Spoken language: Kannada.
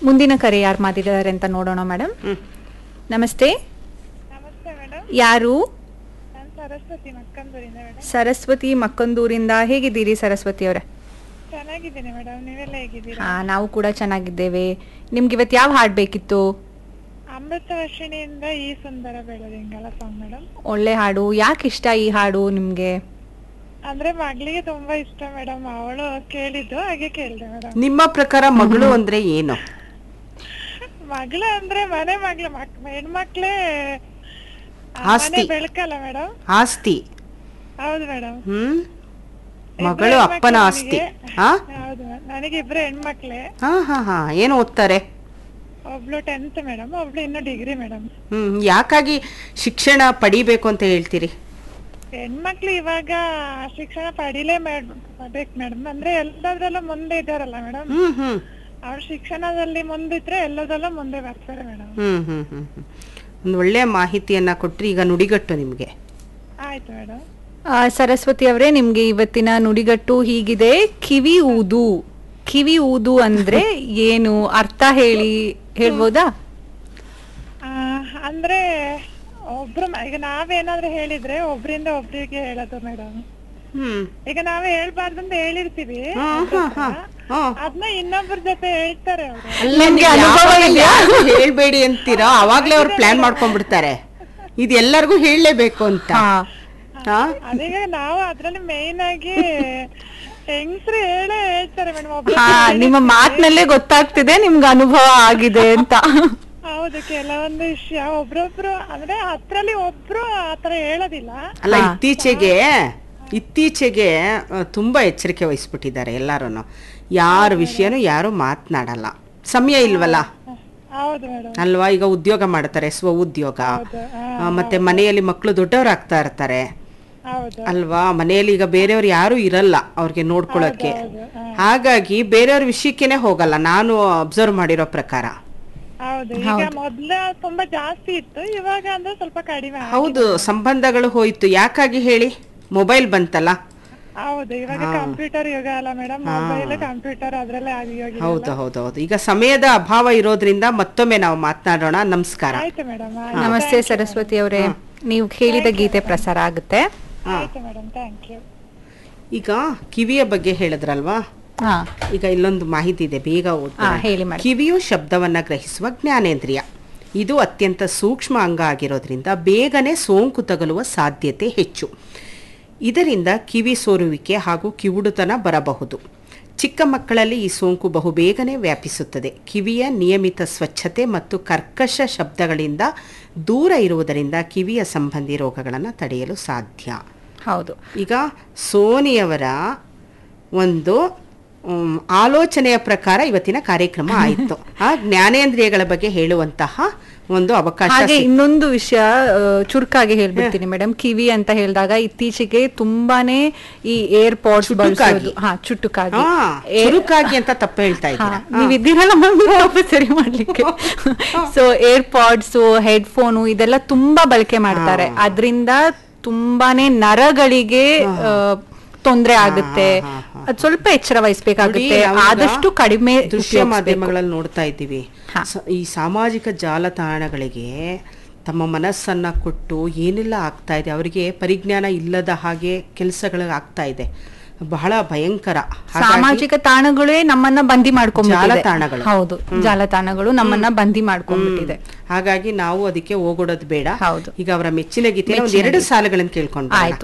ಮುಂದಿನ ಕರೆ ಯಾರು ಮಾತಿದ್ದಾರೆ ಅಂತ ನೋಡೋಣ ಮೇಡಮ್ ನಮಸ್ತೆ ನಮಸ್ತೆ ಮೇಡಮ್ ಯಾರು ನಾನು ಸರಸ್ವತಿ ಮಕ್ಕಂದೂರಿಂದ ಮೇಡಮ್ ಸರಸ್ವತಿ ಮಕ್ಕಂದೂರಿಂದ ಹೇಗಿದ್ದೀರಿ ಸರಸ್ವತಿ ಅವರೇ ಚೆನ್ನಾಗಿದ್ದೀನಿ ಮೇಡಮ್ ನೀವೆಲ್ಲ ಹೇಗಿದ್ದೀರಾ ಹಾ ನಾವು ಕೂಡ ಚೆನ್ನಾಗಿದ್ದೇವೆ ನಿಮ್ಗೆ ಇವತ್ತು ಯಾವ ಹಾಡ್ ಬೇಕಿತ್ತು ಅಮೃತ ವರ್ಷಿಣಿಯಿಂದ ಈ ಸುಂದರ ಬೆಳದಿಂಗಳ ಸಾಂಗ್ ಮೇಡಮ್ ಒಳ್ಳೆ ಹಾಡು ಯಾಕೆ ಇಷ್ಟ ಈ ಹಾಡು ನಿಮ್ಗೆ ಅಂದ್ರೆ ಮಗಳಿಗೆ ತುಂಬಾ ಇಷ್ಟ ಮೇಡಮ್ ಅವಳು ಕೇಳಿದ್ದು ಹಾಗೆ ಕೇಳಿದೆ ಮೇಡಮ್ ನಿಮ್ಮ ಪ್ರಕಾರ ಮಗಳು ಅಂದ್ರೆ ಏನು ಮಗಳು ಅಂದ್ರೆ ಮನೆ ಮಗ್ಳು ಮಕ್ ಹೆಣ್ಮಕ್ಳೇ ಆ, ಮನೆ ಆಸ್ತಿ. ಬೆಳಕಲ್ಲ ಮೇಡಮ್ ಆಸ್ತಿ ಹೌದು ಮೇಡಮ್ ಹ್ಮ್ ಮಗಳು ಅಪ್ಪನ ಆಸ್ತಿ ಹಾ ಹೌದು madam. ನನಗೆ ಇಬ್ರು ಹೆಣ್ಮಕ್ಳೇ ಹಾ ಹಾ ಹಾ ಏನು ಓದ್ತಾರೆ ಒಬ್ಳು ಟೆಂತ್ ಮೇಡಮ್ ಒಬ್ಳು ಇನ್ನು ಡಿಗ್ರಿ ಮೇಡಮ್ ಹ್ಮ್ ಯಾಕಾಗಿ ಶಿಕ್ಷಣ ಪಡಿಬೇಕು ಅಂತ ಹೇಳ್ತೀರಿ ಹೆಣ್ಮಕ್ಳು ಇವಾಗ ಶಿಕ್ಷಣ ಪಡಿಲೇ ಬೇಕು ಮೇಡಮ್ ಅಂದ್ರೆ ಎಲ್ಲದ್ರಲ್ಲೂ ಮುಂದೆ ಇದ್ದಾರಲ್ಲ ಮೇಡಮ್ ಹ್ಮ್ ಹ್ಮ್ ಅವ್ರ ಶಿಕ್ಷಣದಲ್ಲಿ ಮುಂದಿದ್ರೆ ಎಲ್ಲದರಲ್ಲೂ ಮುಂದೆ ಬರ್ತಾರೆ ಮೇಡಮ್ ಹ್ಮ್ ಹ್ಮ್ ಹ್ಮ್ ಹ್ಮ್ ಒಂದು ಒಳ್ಳೆಯ ಮಾಹಿತಿಯನ್ನ ಕೊಟ್ರಿ ಈಗ ನುಡಿಗಟ್ಟು ನಿಮ್ಗೆ ಆಯ್ತು ಮೇಡಮ್ ಆ, ಸರಸ್ವತಿ ಅವರೇ ನಿಮ್ಗೆ ಇವತ್ತಿನ ನುಡಿಗಟ್ಟು ಹೀಗಿದೆ ಕಿವಿ ಊದು ಕಿವಿ ಊದು ಅಂದ್ರೆ ಏನು ಅರ್ಥ ಹೇಳಿ ಹೇಳ್ಬೋದಾ ಅಂದ್ರೆ ಒಬ್ರು ಮ- ಈಗ ನಾವೇನಾದ್ರೂ ಹೇಳಿದ್ರೆ ಒಬ್ರಿಂದ ಒಬ್ರಿಗೆ ಹೇಳೋದು ಮೇಡಮ್ ಹ್ಮ್ ಈಗ ನಾವೇ ಹೇಳ್ಬಾರ್ದು ಅಂತ ಹೇಳಿರ್ತೀವಿ ಹಾ ಹಾ ಹಾ ಹಾ ಅದನ್ನ ಇನ್ನೊಬ್ರ ಜೊತೆ ಹೇಳ್ತಾರೆ ಅವ್ರು ಅಲ್ಲ ನಿಮ್ಗೆ ನೀವು ಅನುಭವ ಯಾವಾಗ ಇದೆಯಾ? ಯಾರಿಗೂ ಹೇಳ್ಬೇಡಿ ಅಂತೀರಾ ಅವಾಗ್ಲೇ ಅವ್ರು ಪ್ಲಾನ್ ಮಾಡ್ಕೊಂಡ್ಬಿಡ್ತಾರೆ ಇದು ಎಲ್ಲರಿಗೂ ಹೇಳಲೇಬೇಕು ಅಂತ ಹಾ ಹಾ ಅದೀಗ ನಾವು ಅದ್ರಲ್ಲಿ ಮೇನ್ ಆಗಿ ಹೆಂಗ್ಸ್ರು ಹೇಳೇ ಹೇಳ್ತಾರೆ ಮೇಡಮ್ ಒಬ್ರು ಹಾ ನಿಮ್ಮ ಮಾತಿನಲ್ಲೇ ಗೊತ್ತಾಗ್ತಿದೆ ನಿಮ್ಗೆ ಅನುಭವ ಆಗಿದೆ ಅಂತ ಹೌದು ಕೆಲವೊಂದು ವಿಷಯ ಒಬ್ರೊಬ್ರು ಅಂದ್ರೆ ಹತ್ರಲ್ಲಿ ಒಬ್ರು ಆತರ ಹೇಳೋದಿಲ್ಲ ಅಲ್ಲ ಇತ್ತೀಚೆಗೆ ಇತ್ತೀಚೆಗೆ ಆ, ತುಂಬಾ ಎಚ್ಚರಿಕೆ ವಹಿಸ್ಬಿಟ್ಟಿದ್ದಾರೆ ಎಲ್ಲರೂ ಯಾರ ವಿಷಯನೂ ಯಾರು ಮಾತನಾಡಲ್ಲ ಸಮಯ ಇಲ್ವಲ್ಲ ಹೌದು ಮೇಡಮ್ ಅಲ್ವಾ ಈಗ ಉದ್ಯೋಗ ಮಾಡ್ತಾರೆ ಸ್ವ ಉದ್ಯೋಗ ಆ, ಮತ್ತೆ ಮನೆಯಲ್ಲಿ ಮಕ್ಕಳು ದೊಡ್ಡವರಾಗ್ತಾ ಇರ್ತಾರೆ ಹೌದು ಅಲ್ವಾ ಮನೆಯಲ್ಲಿ ಈಗ ಬೇರೆಯವ್ರು ಯಾರು ಇರಲ್ಲ ಅವ್ರಿಗೆ ನೋಡ್ಕೊಳ್ಳೋಕೆ ಹಾಗಾಗಿ ಬೇರೆಯವ್ರ ವಿಷಯಕ್ಕೇನೆ ಹೋಗಲ್ಲ ನಾನು ಅಬ್ಸರ್ವ್ ಮಾಡಿರೋ ಪ್ರಕಾರ ಹೌದು ಈಗ ಮೊದ್ಲ ತುಂಬಾ ಜಾಸ್ತಿ ಇತ್ತು ಇವಾಗ ಅಂದ್ರೆ ಸ್ವಲ್ಪ ಕಡಿಮೆ ಆಗಿದೆ. ಹೌದು ಸಂಬಂಧಗಳು ಹೋಯ್ತು ಯಾಕಾಗಿ ಹೇಳಿ ಮೊಬೈಲ್ ಬಂತಲ್ಲ ಹೌದು ಇವಾಗ ಕಂಪ್ಯೂಟರ್ ಯುಗ ಅಲ್ಲ ಮೇಡಮ್ ಮೊಬೈಲ್ ಕಂಪ್ಯೂಟರ್ ಅದ್ರಲ್ಲೇ ಆಗಿ ಹೋಗಿದೆ ಹೌದು ಹೌದು ಹೌದು ಈಗ ಸಮಯದ ಅಭಾವ ಇರೋದ್ರಿಂದ ಮತ್ತೊಮ್ಮೆ ನಾವು ಮಾತನಾಡೋಣ ನಮಸ್ಕಾರ ಆಯ್ತು ಮೇಡಮ್ ನಮಸ್ತೆ ಸರಸ್ವತಿ ಅವರೇ ನೀವು ಹೇಳಿದ ಗೀತೆ ಪ್ರಸಾರ ಆಗುತ್ತೆ ಆಯ್ತು ಮೇಡಮ್ ಥ್ಯಾಂಕ್ ಯು ಈಗ ಕಿವಿಯ ಬಗ್ಗೆ ಹೇಳಿದ್ರಲ್ವಾ ಹಾ ಈಗ ಇಲ್ಲೊಂದು ಮಾಹಿತಿ ಇದೆ ಬೇಗ ಓದ್ ಹಾ ಹೇಳಿ ಮೇಡಮ್ ಕಿವಿಯು ಶಬ್ದವನ್ನ ಗ್ರಹಿಸುವ ಜ್ಞಾನೇಂದ್ರಿಯ ಇದು ಅತ್ಯಂತ ಸೂಕ್ಷ್ಮ ಅಂಗ ಆಗಿರೋದ್ರಿಂದ ಬೇಗನೆ ಸೋಂಕು ತಗಲುವ ಸಾಧ್ಯತೆ ಹೆಚ್ಚು ಇದರಿಂದ ಕಿವಿ ಸೋರುವಿಕೆ ಹಾಗೂ ಕಿವುಡುತನ ಬರಬಹುದು ಚಿಕ್ಕ ಮಕ್ಕಳಲ್ಲಿ ಈ ಸೋಂಕು ಬಹುಬೇಗನೆ ವ್ಯಾಪಿಸುತ್ತದೆ ಕಿವಿಯ ನಿಯಮಿತ ಸ್ವಚ್ಛತೆ ಮತ್ತು ಕರ್ಕಶ ಶಬ್ದಗಳಿಂದ ದೂರ ಇರುವುದರಿಂದ ಕಿವಿಯ ಸಂಬಂಧಿ ರೋಗಗಳನ್ನು ತಡೆಯಲು ಸಾಧ್ಯ ಹೌದು ಈಗ ಸೋನಿಯವರ ಒಂದು ಮ್, ಆಲೋಚನೆಯ ಪ್ರಕಾರ ಇವತ್ತಿನ ಕಾರ್ಯಕ್ರಮ ಆಯಿತು ಆ ಜ್ಞಾನೇಂದ್ರಿಯಗಳ ಬಗ್ಗೆ ಹೇಳುವಂತಹ ಒಂದು ಅವಕಾಶ ಹಾಗೆ ಸಿಕ್ತು. ಇನ್ನೊಂದು ವಿಷಯ ಆ, ಚುರುಕಾಗಿ ಹೇಳ್ಬಿಡ್ತೀನಿ ಮೇಡಮ್ ಕಿವಿ ಅಂತ ಹೇಳಿದಾಗ ಇತ್ತೀಚೆಗೆ ತುಂಬಾನೇ ಈ ಏರ್ ಪಾಡ್ಸ್ ಚುಟುಕಾಗಿ. ಬಳಸೋದು ಹಾ ಚುಟುಕಾಗಿ ಹಾ, ಏ- ಚುರುಕಾಗಿ ಅಂತ ತಪ್ಪು ಹೇಳ್ತಾ ಹಾ, ಇದ್ದೀರಾ ನೀವ್ ಇದ್ದೀರಲ್ಲ ಮಮ್ಮಿ ವಾಪಸ್ ಸರಿ ಮಾಡ್ಲಿಕ್ಕೆ ಸೊ ಏರ್ ಪಾಡ್ಸ್ ಹೆಡ್ಫೋನು ಇದೆಲ್ಲ ತುಂಬಾ ಬಳಕೆ ಮಾಡ್ತಾರೆ ಅದರಿಂದ ತುಂಬಾನೇ ನರಗಳಿಗೆ ತೊಂದರೆ ಆಗುತ್ತೆ ಅದ್ ಸ್ವಲ್ಪ ಎಚ್ಚರ ವಹಿಸ್ಬೇಕಾಗುತ್ತೆ ನೋಡಿ, ನಾವೀಗ ಆದಷ್ಟು ಕಡಿಮೆ ದೃಶ್ಯ ಉಪಯೋಗಿಸ್ಬೇಕು. ಮಾಧ್ಯಮಗಳಲ್ಲಿ ನೋಡ್ತಾ ಇದ್ದೀವಿ ಹಾ. ಸ- ಈ ಸಾಮಾಜಿಕ ಜಾಲತಾಣಗಳಿಗೆ ತಮ್ಮ ಮನಸ್ಸನ್ನ ಕೊಟ್ಟು ಏನೆಲ್ಲ ಆಗ್ತಾ ಇದೆ ಅವರಿಗೆ ಪರಿಜ್ಞಾನ ಇಲ್ಲದ ಹಾಗೆ ಕೆಲಸಗಳು ಆಗ್ತಾ ಇದೆ ಬಹಳ ಭಯಂಕರ ಹಾಗಾಗಿ ಸಾಮಾಜಿಕ ತಾಣಗಳೇ ನಮ್ಮನ್ನ ಬಂದಿ ಮಾಡ್ಕೊಂಡ್ಬಿಟ್ಟಿದೆ ಜಾಲತಾಣಗಳು. ಹೌದು ಜಾಲತಾಣಗಳು ನಮ್ಮನ್ನ ಬಂದಿ ಮಾಡ್ಕೊಂಡ್ಬಿಟ್ಟಿದೆ ಹಾಗಾಗಿ ನಾವು ಅದಕ್ಕೆ ಹೋಗೋಡೋದು ಬೇಡ ಹೌದು. ಈಗ ಅವರ ಮೆಚ್ಚಿನ ಗೀತೆ ಒಂದು ಎರಡು ಸಾಲುಗಳನ್ನು ಕೇಳ್ಕೊಂಡು ಆಯ್ತು